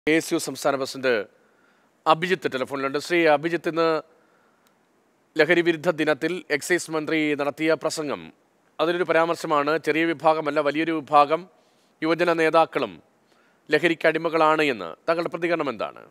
K S U സംസ്ഥാന president Abhijith ടെലിഫോണിലുണ്ട് ശ്രീ അഭിജിത്ത് ഇന്ന് ലഹരി വിരുദ്ധ ദിനത്തിൽ എക്സൈസ് മന്ത്രി നടത്തിയ പ്രസംഗം അതിലൊരു പരാമർശമാണ് ചെറിയ വിഭാഗമല്ല വലിയൊരു വിഭാഗം യുവജന നേതാക്കളും ലഹരിക്ക് അടിമകളാണ് എന്ന് താങ്കളുടെ പ്രതികരണം എന്താണ്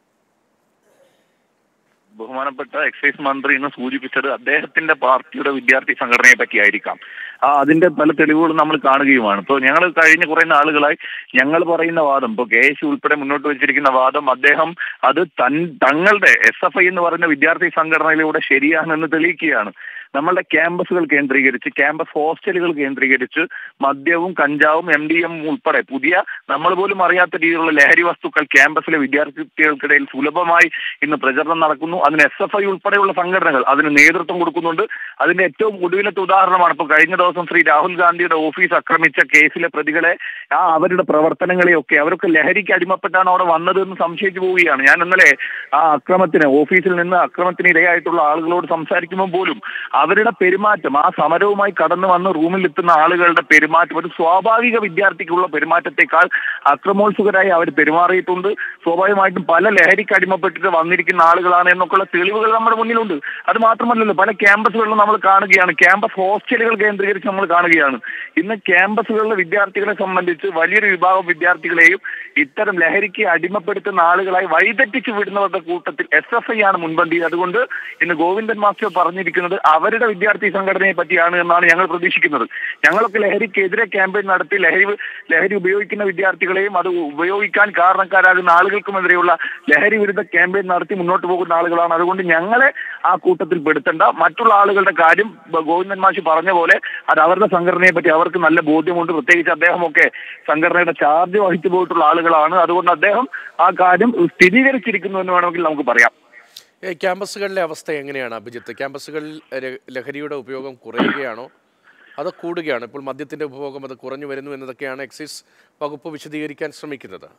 ബഹുമാനപ്പെട്ട എക്സൈസ് മന്ത്രി ഇന്ന് സൂചിപ്പിച്ചത് അദ്ദേഹത്തിന്റെ പാർട്ടിയുടെ വിദ്യാർത്ഥി സംഘടനയെ പറ്റിയായിരിക്കാം ആ അതിന്റെ പല തെളിവുകളും നമ്മൾ കാണുകയുമാണ് ഇപ്പോൾ ഞങ്ങൾ കഴിഞ്ഞ കുറെ നാളുകളായി ഞങ്ങൾ പറയുന്ന വാദം ഇപ്പോൾ കെ എസ് ഉൾപ്പെടെ മുന്നോട്ട് വെച്ചിരിക്കുന്ന വാദം അദ്ദേഹം അത് തൻ തങ്ങളുടെ എസ് എഫ് ഐ എന്ന് പറയുന്ന വിദ്യാർത്ഥി സംഘടനയിലൂടെ ശരിയാണെന്ന് തെളിയിക്കുകയാണ് നമ്മളുടെ ക്യാമ്പസുകൾ കേന്ദ്രീകരിച്ച് ക്യാമ്പസ് ഹോസ്റ്റലുകൾ കേന്ദ്രീകരിച്ച് മദ്യവും കഞ്ചാവും എം ഡി എം ഉൾപ്പെടെ പുതിയ നമ്മൾ പോലും അറിയാത്ത രീതിയിലുള്ള ലഹരി വസ്തുക്കൾ ക്യാമ്പസിലെ വിദ്യാർത്ഥികൾക്കിടയിൽ സുലഭമായി ഇന്ന് പ്രചരണം നടക്കുന്നു അതിന് എസ് എഫ് ഐ ഉൾപ്പെടെയുള്ള സംഘടനകൾ അതിന് നേതൃത്വം കൊടുക്കുന്നുണ്ട് അതിന്റെ ഏറ്റവും ഒടുവിലത്തെ ഉദാഹരണമാണ് ഇപ്പോൾ കഴിഞ്ഞ ദിവസം ശ്രീ രാഹുൽ ഗാന്ധിയുടെ ഓഫീസ് ആക്രമിച്ച കേസിലെ പ്രതികളെ ആ അവരുടെ പ്രവർത്തനങ്ങളെയൊക്കെ അവരൊക്കെ ലഹരിക്ക് അടിമപ്പെട്ടാണ് അവിടെ വന്നത് എന്ന് സംശയിച്ചു പോവുകയാണ് ഞാൻ ഇന്നലെ ആ അക്രമത്തിന് ഓഫീസിൽ നിന്ന് അക്രമത്തിന് ഇരയായിട്ടുള്ള ആളുകളോട് സംസാരിക്കുമ്പോൾ പോലും അവരുടെ പെരുമാറ്റം ആ സമരവുമായി കടന്നു വന്ന് റൂമിൽ എത്തുന്ന ആളുകളുടെ പെരുമാറ്റം ഒരു സ്വാഭാവിക വിദ്യാർത്ഥിക്കുള്ള പെരുമാറ്റത്തെക്കാൾ അക്രമോത്സുകരായി അവർ പെരുമാറിയിട്ടുണ്ട് സ്വാഭാവികമായിട്ടും പല ലഹരിക്ക് അടിമപ്പെട്ടിട്ട് വന്നിരിക്കുന്ന ആളുകളാണ് എന്നൊക്കെയുള്ള തെളിവുകൾ നമ്മുടെ മുന്നിലുണ്ട് അത് മാത്രമല്ലല്ലോ പല ക്യാമ്പസുകളിലും നമ്മൾ കാണുകയാണ് ക്യാമ്പസ് ഹോസ്റ്റലുകൾ കേന്ദ്രീകരിച്ച് നമ്മൾ കാണുകയാണ് ഇന്ന് ക്യാമ്പസുകളിലെ വിദ്യാർത്ഥികളെ സംബന്ധിച്ച് വലിയൊരു വിഭാഗം വിദ്യാർത്ഥികളെയും ഇത്തരം ലഹരിക്ക് അടിമപ്പെടുത്തുന്ന ആളുകളായി വഴിതെറ്റിച്ചു വിടുന്നവരുടെ കൂട്ടത്തിൽ എസ് എഫ് ഐ ആണ് മുൻപന്തി അതുകൊണ്ട് ഇന്ന് ഗോവിന്ദൻ മാസ്റ്റർ പറഞ്ഞിരിക്കുന്നത് അവരുടെ വിദ്യാർത്ഥി സംഘടനയെ പറ്റിയാണ് എന്നാണ് ഞങ്ങൾ പ്രതീക്ഷിക്കുന്നത് ഞങ്ങളൊക്കെ ലഹരിക്കെതിരെ ക്യാമ്പയിൻ നടത്തി ലഹരി ലഹരി ഉപയോഗിക്കുന്ന വിദ്യാർത്ഥികളെയും അത് ഉപയോഗിക്കാൻ കാരണക്കാരാകുന്ന ആളുകൾക്കുമെതിരെയുള്ള ലഹരി വിരുദ്ധ ക്യാമ്പയിൻ നടത്തി മുന്നോട്ട് പോകുന്ന ആളുകളാണ് അതുകൊണ്ട് ഞങ്ങളെ ആ കൂട്ടത്തിൽ പെടുത്തേണ്ട മറ്റുള്ള ആളുകളുടെ കാര്യം ഗോവിന്ദൻ മാഷി പറഞ്ഞ പോലെ അത് അവരുടെ സംഘടനയെ പറ്റി അവർക്ക് നല്ല ബോധ്യമുണ്ട് പ്രത്യേകിച്ച് അദ്ദേഹമൊക്കെ സംഘടനയുടെ ചാർജ് വഹിച്ചു പോയിട്ടുള്ള ആളുകളാണ് അതുകൊണ്ട് അദ്ദേഹം ആ കാര്യം സ്ഥിരീകരിച്ചിരിക്കുന്നു എന്ന് വേണമെങ്കിൽ നമുക്ക് പറയാം ഏ, ക്യാമ്പസുകളിലെ അവസ്ഥ എങ്ങനെയാണ് അഭിജിത്ത് ക്യാമ്പസുകളിൽ ര- ലഹരിയുടെ ഉപയോഗം കുറയുകയാണോ അതോ കൂടുകയാണോ ഇപ്പോൾ മദ്യത്തിന്റെ ഉപഭോഗം അത് കുറഞ്ഞു വരുന്നു എന്നതൊക്കെയാണ് എക്സൈസ് വകുപ്പ് വിശദീകരിക്കാൻ ശ്രമിക്കുന്നത്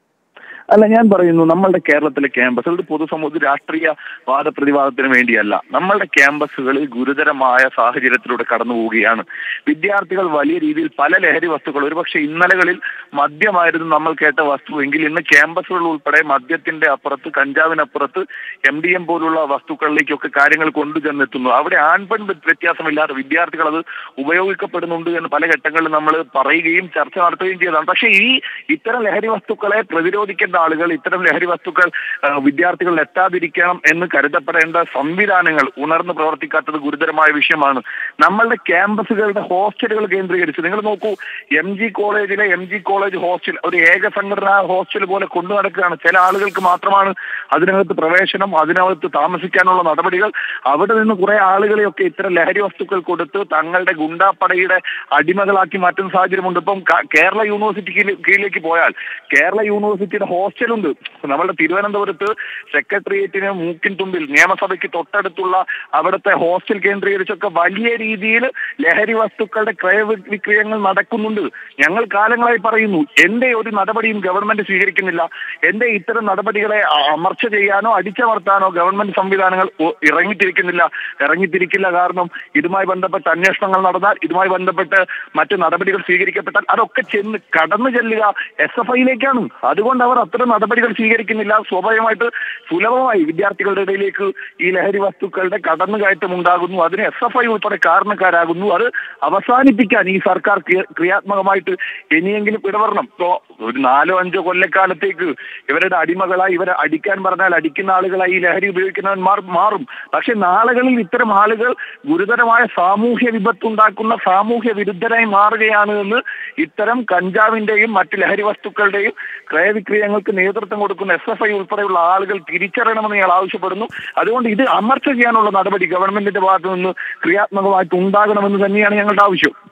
അല്ല ഞാൻ പറയുന്നു നമ്മളുടെ കേരളത്തിലെ ക്യാമ്പസുകൾ പൊതുസമൂഹത്തിൽ രാഷ്ട്രീയ വാദപ്രതിവാദത്തിന് വേണ്ടിയല്ല നമ്മളുടെ ക്യാമ്പസുകളിൽ ഗുരുതരമായ സാഹചര്യത്തിലൂടെ കടന്നു പോവുകയാണ് വിദ്യാർത്ഥികൾ വലിയ രീതിയിൽ പല ലഹരി വസ്തുക്കൾ ഒരുപക്ഷെ ഇന്നലകളിൽ മദ്യമായിരുന്നു നമ്മൾ കേട്ട വസ്തു എങ്കിൽ ഇന്ന് ക്യാമ്പസുകൾ ഉൾപ്പെടെ മദ്യത്തിന്റെ അപ്പുറത്ത് കഞ്ചാവിനപ്പുറത്ത് എം ഡി എം പോലുള്ള വസ്തുക്കളിലേക്കൊക്കെ കാര്യങ്ങൾ കൊണ്ടുചെന്നെത്തുന്നു അവിടെ ആൺപെൺ വ്യത്യാസമില്ലാതെ വിദ്യാർത്ഥികൾ അത് ഉപയോഗിക്കപ്പെടുന്നുണ്ട് എന്ന് പല ഘട്ടങ്ങളിൽ നമ്മൾ പറയുകയും ചർച്ച നടത്തുകയും ചെയ്തതാണ് പക്ഷേ ഈ ഇത്തരം ലഹരി വസ്തുക്കളെ പ്രതിരോധിക്കേണ്ട ആളുകൾ ഇത്തരം ലഹരി വസ്തുക്കൾ ആ, വിദ്യാർത്ഥികളിൽ എത്താതിരിക്കണം എന്ന് കരുതപ്പെടേണ്ട സംവിധാനങ്ങൾ ഉണർന്ന് പ്രവർത്തിക്കാത്തത് ഗുരുതരമായ വിഷയമാണ് നമ്മളുടെ ക്യാമ്പസുകളുടെ ഹോസ്റ്റലുകൾ കേന്ദ്രീകരിച്ച് നിങ്ങൾ നോക്കൂ എം ജി കോളേജിലെ എം ജി കോളേജ് ഹോസ്റ്റൽ ഒരു ഏക സംഘടനാ ഹോസ്റ്റൽ പോലെ കൊണ്ടു നടക്കുകയാണ് ചില ആളുകൾക്ക് മാത്രമാണ് അതിനകത്ത് പ്രവേശനം അതിനകത്ത് താമസിക്കാനുള്ള നടപടികൾ അവിടെ നിന്ന് കുറെ ആളുകളെയൊക്കെ ഇത്തരം ലഹരി വസ്തുക്കൾ കൊടുത്ത് തങ്ങളുടെ ഗുണ്ടാപ്പടയുടെ അടിമകളാക്കി മാറ്റുന്ന സാഹചര്യമുണ്ട് ഇപ്പം ക- കേരള യൂണിവേഴ്സിറ്റി കീഴിൽ- കീഴിലേക്ക് പോയാൽ കേരള യൂണിവേഴ്സിറ്റിയുടെ ഹോസ്റ്റലുണ്ട് നമ്മുടെ തിരുവനന്തപുരത്ത് സെക്രട്ടേറിയറ്റിന് മൂക്കിൻ തുമ്പിൽ നിയമസഭയ്ക്ക് തൊട്ടടുത്തുള്ള അവിടുത്തെ ഹോസ്റ്റൽ കേന്ദ്രീകരിച്ചൊക്കെ വലിയ രീതിയിൽ ലഹരി വസ്തുക്കളുടെ ക്രയ വി- വിക്രയങ്ങൾ നടക്കുന്നുണ്ട് ഞങ്ങൾ കാലങ്ങളായി പറയുന്നു എന്റെ ഒരു നടപടിയും ഗവൺമെന്റ് സ്വീകരിക്കുന്നില്ല എന്റെ ഇത്തരം നടപടികളെ അ- അമർച്ച ചെയ്യാനോ അടിച്ചമർത്താനോ ഗവൺമെന്റ് സംവിധാനങ്ങൾ ഒ- ഇറങ്ങിത്തിരിക്കുന്നില്ല ഇറങ്ങിത്തിരിക്കില്ല കാരണം ഇതുമായി ബന്ധപ്പെട്ട് അന്വേഷണങ്ങൾ നടന്നാൽ ഇതുമായി ബന്ധപ്പെട്ട് മറ്റു നടപടികൾ സ്വീകരിക്കപ്പെട്ടാൽ അതൊക്കെ ചെന്ന് കടന്നു ചെല്ലുക എസ് എഫ് ഐയിലേക്കാണ് അതുകൊണ്ട് അവർ അത്തരം നടപടികൾ സ്വീകരിക്കുന്നില്ല സ്വാഭാവികമായിട്ട് സുലഭമായി വിദ്യാർത്ഥികളുടെ ഇടയിലേക്ക് ഈ ലഹരി വസ്തുക്കളുടെ കടന്നുകയറ്റം ഉണ്ടാകുന്നു അതിന് എസ് എഫ് ഐ ഉൾപ്പെടെ കാരണക്കാരാകുന്നു അത് അവസാനിപ്പിക്കാൻ ഈ സർക്കാർ ക്രിയ- ക്രിയാത്മകമായിട്ട് ഇനിയെങ്കിലും ഇടപെടണം ഇപ്പോ ഒരു നാലോ അഞ്ചോ കൊല്ലക്കാലത്തേക്ക് ഇവരുടെ അടിമകളായി ഇവരെ അടിക്കാൻ പറഞ്ഞാൽ അടിക്കുന്ന ആളുകളായി ഈ ലഹരി ഉപയോഗിക്കുന്നവന്മാർ മാറും പക്ഷെ നാളുകളിൽ ഇത്തരം ആളുകൾ ഗുരുതരമായ സാമൂഹ്യ വിപത്തുണ്ടാക്കുന്ന സാമൂഹ്യ വിരുദ്ധരായി മാറുകയാണ് എന്ന് ഇത്തരം കഞ്ചാവിന്റെയും മറ്റ് ലഹരി വസ്തുക്കളുടെയും ക്രയവിക്രയങ്ങൾക്ക് നേതൃത്വം കൊടുക്കുന്ന എസ് എഫ് ഐ ഉൾപ്പെടെയുള്ള ആളുകൾ തിരിച്ചറിയണമെന്ന് ഞങ്ങൾ ആവശ്യപ്പെടുന്നു അതുകൊണ്ട് ഇത് അമർച്ച ചെയ്യാനുള്ള നടപടി ഗവൺമെന്റിന്റെ ഭാഗത്തു നിന്ന് ക്രിയാത്മകമായിട്ട് ഉണ്ടാകണമെന്ന് തന്നെയാണ് ഞങ്ങളുടെ ആവശ്യം